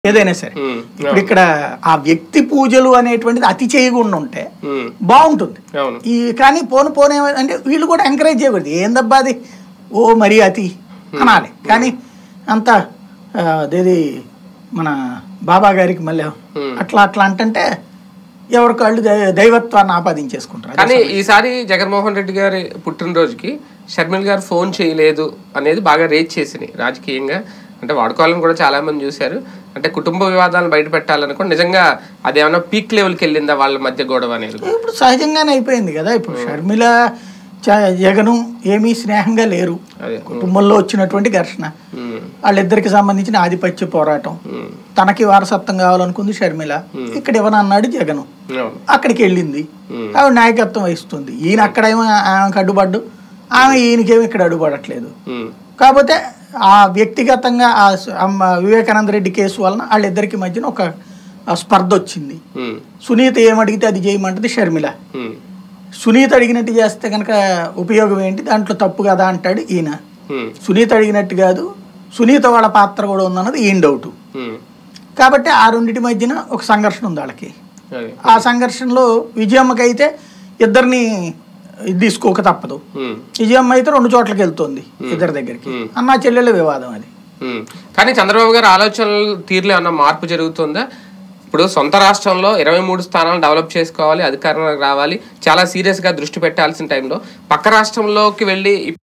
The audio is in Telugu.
ఏదైనా సరే ఉమ్, ఇప్పుడు ఇక్కడ ఆ వ్యక్తి పూజలు అనేటువంటిది అతి చేయకుండా ఉంటే ఉమ్, బాగుంటుంది అవును ఈ కానీ పోను పోనే అంటే వీళ్ళు కూడా ఎంకరేజ్ చేయకూడదు ఏందబ్బా అది ఓ మరీ అతి అనాలి కానీ అంత ఆ, అదేది మన బాబా గారికి మళ్ళీ Hmm. అట్లా అట్లా అంటుంటే ఎవరికి వాళ్ళు దై- దైవత్వాన్ని ఆపాదించేసుకుంటారు కానీ ఈసారి జగన్మోహన్ రెడ్డి గారి పుట్టినరోజుకి షర్మిల్ గారు ఫోన్ చేయలేదు అనేది బాగా రేజ్ చేసింది రాజకీయంగా అంటే వాడుకోవాలని కూడా చాలా మంది చూశారు అంటే కుటుంబ వివాదాలను బయట పెట్టాలని కూడా నిజంగా అదేమన్నా పీక్ లెవెల్కి వెళ్ళిందా వాళ్ళ మధ్య గొడవ అనేది ఇప్పుడు సహజంగానే అయిపోయింది కదా ఇప్పుడు షర్మిల చ- జగను ఏమీ స్నేహంగా లేరు అదే కుటుంబంలో వచ్చినటువంటి ఘర్షణ ఉమ్, వాళ్ళిద్దరికి సంబంధించిన ఆధిపత్య పోరాటం ఉమ్, తనకి వారసత్వం కావాలనుకుంది షర్మిల ఇక్కడ ఇవ్వనన్నాడు జగను అవును అక్కడికి వెళ్ళింది ఉమ్, ఆవిడ నాయకత్వం వహిస్తుంది ఈయన అక్కడేమో ఆమెకు అడ్డుపడ్డు ఆమె ఈయనకేమో ఇక్కడ అడ్డుపడట్లేదు ఉమ్, కాకపోతే ఆ వ్యక్తిగతంగా ఆ స- అమ్మ వివేకానంద రెడ్డి కేసు వలన వాళ్ళిద్దరికి మధ్యన ఒక ఆ స్పర్ధ వచ్చింది ఉమ్, సునీత ఏమడిగితే అది చేయమంటది షర్మిల ఉమ్, సునీత అడిగినట్టు చేస్తే కనుక ఉపయోగం ఏంటి దాంట్లో తప్పు కదా అంటాడు ఈయన ఉమ్, సునీత అడిగినట్టు కాదు సునీత వాళ్ళ పాత్ర కూడా ఉందన్నది ఈయన డౌట్ ఉమ్, కాబట్టి ఆ రెండింటి మధ్యన ఒక సంఘర్షణ ఉంది వాళ్ళకి అదే ఆ సంఘర్షణలో విజయమ్మకైతే ఇద్దరిని ఇది తీసుకోక తప్పదు ఉమ్, విజయమ్మ అయితే రెండు చోట్లకి వెళ్తుంది ఇద్దరి దగ్గరికి Hmm. అన్న చెల్లెల వివాదం అది ఉమ్. కానీ చంద్రబాబు గారి ఆలోచనలు తీరులో ఏమన్నా మార్పు జరుగుతుందా ఇప్పుడు సొంత రాష్ట్రంలో ఇరవై మూడు స్థానాలు డెవలప్ చేసుకోవాలి అధికారంలోకి రావాలి చాలా సీరియస్గా దృష్టి పెట్టాల్సిన టైంలో పక్క రాష్ట్రంలోకి వెళ్ళి